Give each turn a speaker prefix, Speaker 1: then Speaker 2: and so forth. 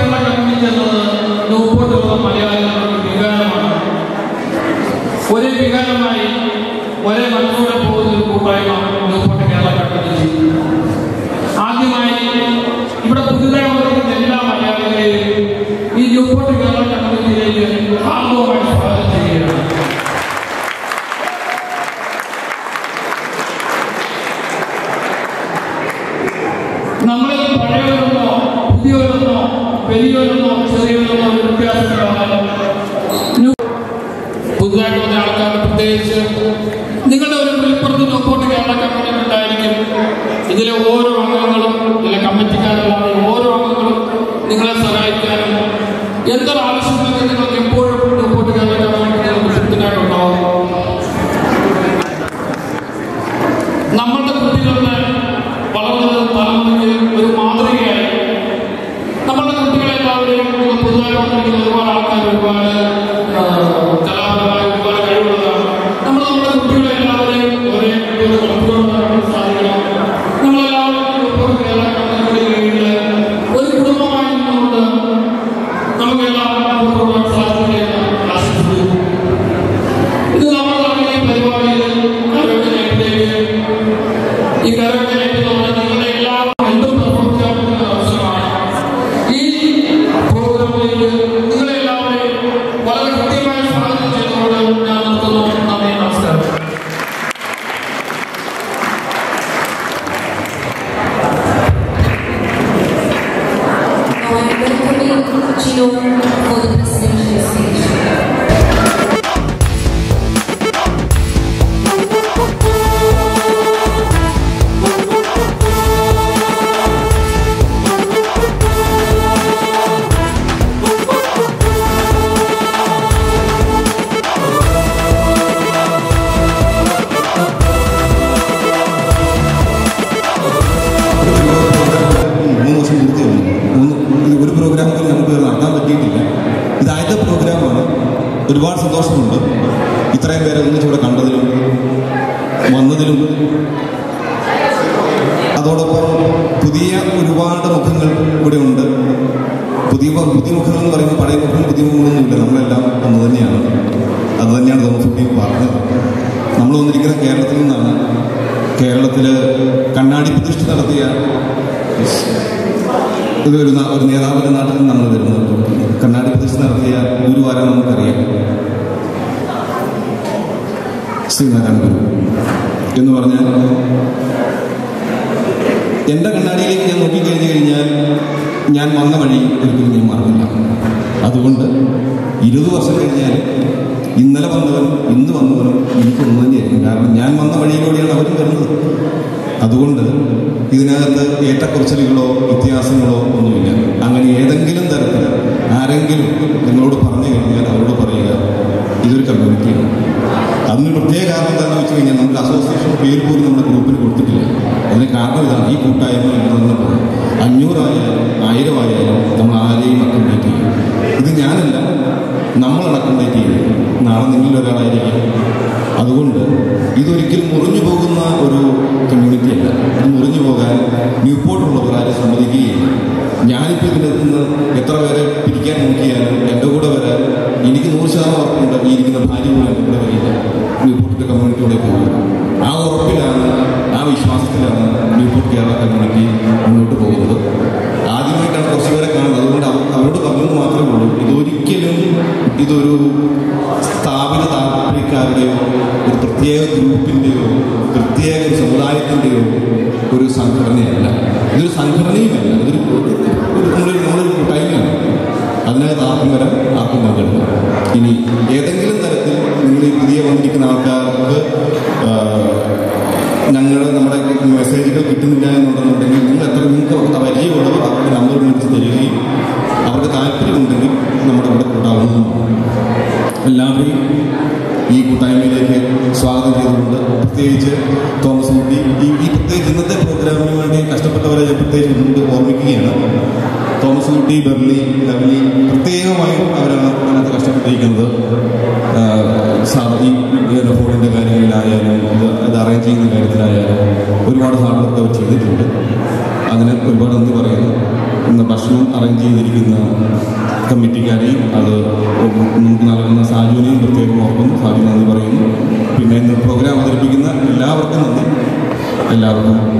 Speaker 1: Kerala community എന്നത് ന്യൂപോർട്ടിലുള്ള മലയാളികളുടെ വികാരമാണ് ഒരേ വികാരമായി ഒരേ മനസ്സോടെ പോകുന്ന ഒരു കൂട്ടായ്മ ന്യൂപോർട്ട് കേരള കമ്മ്യൂണിറ്റി ആദ്യമായി ഇവിടെ പുതുതായി വന്നിരിക്കുന്ന എല്ലാ മലയാളികളെയും ഈ ന്യൂപോർട്ട് കേരള കമ്മ്യൂണിറ്റിയിലേക്ക് ഹാർദവമായി സ്വാഗതം ചെയ്യുകയാണ് നമ്മളിൽ പഴയവരെന്നോ പുതിയവരെന്നോ വലിയവരെന്നോ ചെറിയവരെന്നോ ഒരു വ്യത്യാസമില്ലാതെ ന്യൂ- പുതുതായിട്ട് വന്ന ആൾക്കാർ പ്രത്യേകിച്ച് നിങ്ങളുടെ ഒരു വിളിപ്പുറത്ത് നോക്കോട്ട് കേരള കമ്മിറ്റി ഉണ്ടായിരിക്കും ഇതിലെ ഓരോ അംഗങ്ങളും ഇതിലെ കമ്മിറ്റിക്കാരല്ലാതെ ഓരോ അംഗങ്ങളും നിങ്ങളെ സഹായിക്കാനും എന്തൊരു ആവശ്യമുണ്ടെങ്കിൽ നിങ്ങൾക്ക് എപ്പോഴും നോക്കോട്ട് കേരള കമ്മിറ്റി നിങ്ങൾക്ക് കൃത്യമായിട്ടുണ്ടാവും നമ്മളുടെ കുട്ടികളുടെ വളർന്നു വരുന്ന തലമുറയ്ക്ക് ഒരു മാതൃകയായി നമ്മളുടെ കുട്ടികളെ എല്ലാവരെയും ഇന്ന് പുതുതായി വന്നിരിക്കുന്ന ഒരുപാട് ആൾക്കാർ ഒരുപാട് ആ, കലാപരമായ ഒരുപാട് കഴിവുള്ളതാണ് നമ്മൾ നമ്മുടെ കുട്ടികളെ എല്ലാവരെയും ഒരേ ഒരു കൊണ്ടുകൊണ്ടുവരാൻ സാധിക്കണം നമ്മളെല്ലാവരും ഒരു കേരള കമ്മ്യൂണിറ്റിയുടെ കീഴിൽ ഒരു കുടുംബമായി നിന്നുകൊണ്ട് നമുക്ക് എല്ലാവർക്കും മുന്നോട്ട് പോകാൻ സാധിക്കട്ടെ എന്ന് ആശംസിക്കുന്നു ഇത് നമ്മൾ നടക്കുന്ന ഈ പരിപാടിയിൽ കരകരയിലേക്ക് ഈ കരകരയിലുള്ള നിങ്ങളുടെ എല്ലാവരും എന്തും പ്രവർത്തിക്കാൻ പറ്റുന്ന അവസരമാണ് ഈ പ്രോഗ്രാമിലേക്ക് നിങ്ങളെ എല്ലാവരെയും വളരെ കൃത്യമായി സ്വാഗതം ചെയ്തുകൊണ്ട് ഞാൻ നിർത്തുന്നു നന്ദി നമസ്കാരം
Speaker 2: Now I'm welcoming Chino for the presidential stage.
Speaker 3: മൂന്ന് വർഷം പൂർത്തി വന്നു മൂന്ന് ഇത് ഒരു പ്രോഗ്രാം പോലും നമുക്ക് നടത്താൻ പറ്റിയിട്ടില്ല ഇത് ആദ്യത്തെ പ്രോഗ്രാമാണ് ഒരുപാട് സന്തോഷമുണ്ട് ഇത്രയും പേരെ ഒന്നിച്ചിവിടെ കണ്ടതിലും വന്നതിലും അതോടൊപ്പം പുതിയ ഒരുപാട് മുഖങ്ങൾ ഇവിടെ ഉണ്ട് പുതിയ പുതിയ മുഖങ്ങൾ എന്ന് പറയുമ്പോൾ പഴയ മുഖം പുതിയ മുഖങ്ങളൊന്നുമില്ല നമ്മളെല്ലാം ഒന്ന് തന്നെയാണ് അത് തന്നെയാണ് തോമസുട്ടി പറഞ്ഞത് നമ്മൾ വന്നിരിക്കുന്നത് കേരളത്തിൽ നിന്നാണ് കേരളത്തിൽ കണ്ണാടി പ്രതിഷ്ഠ നടത്തിയ ഇത് ഒരു നാ- ഒരു നേതാവിന്റെ നാട്ടിൽ നിന്ന് നമ്മൾ വരുന്നത് കണ്ണാടി പ്രതിഷ്ഠ നടത്തിയ ഗുരുവാരം നമുക്കറിയാം ശ്രീനാരായണ ഗുരു എന്ന് പറഞ്ഞാൽ എൻ്റെ കണ്ണാടിയിലേക്ക് ഞാൻ നോക്കിക്കഴിഞ്ഞു കഴിഞ്ഞാൽ ഞാൻ വന്ന വഴി ഒരിക്കലും ഞാൻ മറന്നില്ല അതുകൊണ്ട് ഇരുപത് വർഷം കഴിഞ്ഞാൽ ഇന്നലെ വന്നവൻ ഇന്ന് വന്നവനും എനിക്കൊന്നു തന്നെയായിരിക്കും കാരണം ഞാൻ വന്ന വഴിയിലൂടെയാണ് അവരും വരുന്നത് അതുകൊണ്ട് ഇതിനകത്ത് ഏറ്റക്കുറച്ചിലുകളോ വ്യത്യാസങ്ങളോ ഒന്നുമില്ല അങ്ങനെ ഏതെങ്കിലും തരത്തിൽ ആരെങ്കിലും നിങ്ങളോട് പറഞ്ഞു കഴിഞ്ഞാൽ അവരോട് പറയുക ഇതൊരു കമ്മ്യൂണിറ്റിയാണ് അതിന് പ്രത്യേക കാരണം എന്താണെന്ന് വെച്ച് കഴിഞ്ഞാൽ നമ്മുടെ അസോസിയേഷൻ പേര് പോലും നമ്മുടെ ഗ്രൂപ്പിന് കൊടുത്തിട്ടില്ല അതിന് കാരണം ഇതാണ് ഈ കൂട്ടായ്മ ഇവിടെ നിന്ന് പോകും അഞ്ഞൂറായാലും ആയിരം ആയാലും നമ്മൾ ആരെയും അക്കോമഡേറ്റ് ചെയ്യും ഇത് ഞാനല്ല നമ്മൾ അക്കോമഡേറ്റ് ചെയ്യും നാളെ നിങ്ങളിൽ ഒരാളായിരിക്കും അതുകൊണ്ട് ഇതൊരിക്കലും മുറിഞ്ഞു പോകുന്ന ഒരു കമ്മ്യൂണിറ്റി അല്ല ഇത് മുറിഞ്ഞു പോകാൻ ന്യൂപോർട്ടുള്ളവർ ആരും സമ്മതിക്കുകയില്ല ഞാനിപ്പോൾ ഇതിനകത്ത് നിന്ന് എത്ര പേരെ പിരിക്കാൻ നോക്കിയാലും എൻ്റെ കൂടെ വരാൻ എനിക്ക് നൂറ് ശതമാനം ഉറപ്പുണ്ട് ഈ ഇരിക്കുന്ന ഭാര്യ പോലും എൻ്റെ കൂടെ വരില്ല ന്യൂപോർട്ടിൻ്റെ കമ്മ്യൂണിറ്റിയോടെ പോകും ആ ഉറപ്പിലാണ് ആ വിശ്വാസത്തിലാണ് ന്യൂപോർട്ട് കേരള കമ്മ്യൂണിറ്റി മുന്നോട്ട് പോകുന്നത് ആദ്യമായിട്ടാണ് കുറച്ച് പേരെ കാണുന്നത് അതുകൊണ്ട് അവർ അവരോട് പറഞ്ഞത് മാത്രമേ ഉള്ളൂ ഇതൊരിക്കലും ഇതൊരു സ്ഥാപിത താല്പര്യക്കാരുടെയോ ഒരു പ്രത്യേക ഗ്രൂപ്പിൻ്റെയോ പ്രത്യേക ഒരു സമുദായത്തിൻ്റെയോ ഒരു സംഘടനയല്ല ഇതൊരു സംഘടനയുമല്ല ഇതൊരു ഒരു- ഒരു നമ്മളൊരു നമ്മളൊരു കൂട്ടായ്മയാണ് അതിനകത്ത് ആർക്കും വരാം ആർക്കും പങ്കെടുക്കാം ഇനി ഏതെങ്കിലും തരത്തിൽ നിങ്ങൾ ഈ പുതിയ വന്നിരിക്കുന്ന ആൾക്കാർക്ക് ഞങ്ങൾ നമ്മുടെ മെസ്സേജുകൾ കിട്ടുന്നില്ല എന്നുണ്ടെന്നുണ്ടെങ്കിൽ നിങ്ങൾ എത്ര നിങ്ങൾക്ക് അവർക്ക് പരിചയമുള്ളവർ അവരുടെ നമ്പർ വിളിച്ച് തരികയും അവർക്ക് താല്പര്യമുണ്ടെങ്കിൽ നമ്മുടെ കൂടെ കൂട്ടാവുന്നതുമാണ് എല്ലാവരെയും ഈ കൂട്ടായ്മയിലേക്ക് സ്വാഗതം ചെയ്തുകൊണ്ട് പ്രത്യേകിച്ച് തോമസ് കുട്ടി ഈ ഈ പ്രത്യേകിച്ച് ഇന്നത്തെ പ്രോഗ്രാമിന് വേണ്ടി കഷ്ടപ്പെട്ടവരെ ഞാൻ പ്രത്യേകിച്ച് മുൻപ് ഓർമ്മിക്കുകയാണ് തോമസ് കുട്ടി ബെർലി ലവ്ലി പ്രത്യേകമായും അവരാണ് അതിനകത്ത് കഷ്ടപ്പെട്ടിരിക്കുന്നത് സാ- ഈ ഹോളിൻ്റെ കാര്യങ്ങളിലായാലും ഇത് ഇത് അറേഞ്ച് ചെയ്യുന്ന കാര്യത്തിലായാലും ഒരുപാട് ഹാർഡ് വർക്ക് അവർ ചെയ്തിട്ടുണ്ട് അതിന് ഒരുപാട് നന്ദി പറയുന്നു ഇന്ന് ഭക്ഷണം അറേഞ്ച് ചെയ്തിരിക്കുന്ന കമ്മിറ്റിക്കാരെയും അത് നമുക്ക് നൽകുന്ന സാജുവിനെയും പ്രത്യേകം ഓർക്കുന്നു സാജു നന്ദി പറയുന്നു പിന്നെ ഇന്ന് പ്രോഗ്രാം അവതരിപ്പിക്കുന്ന എല്ലാവർക്കും നന്ദി എല്ലാവർക്കും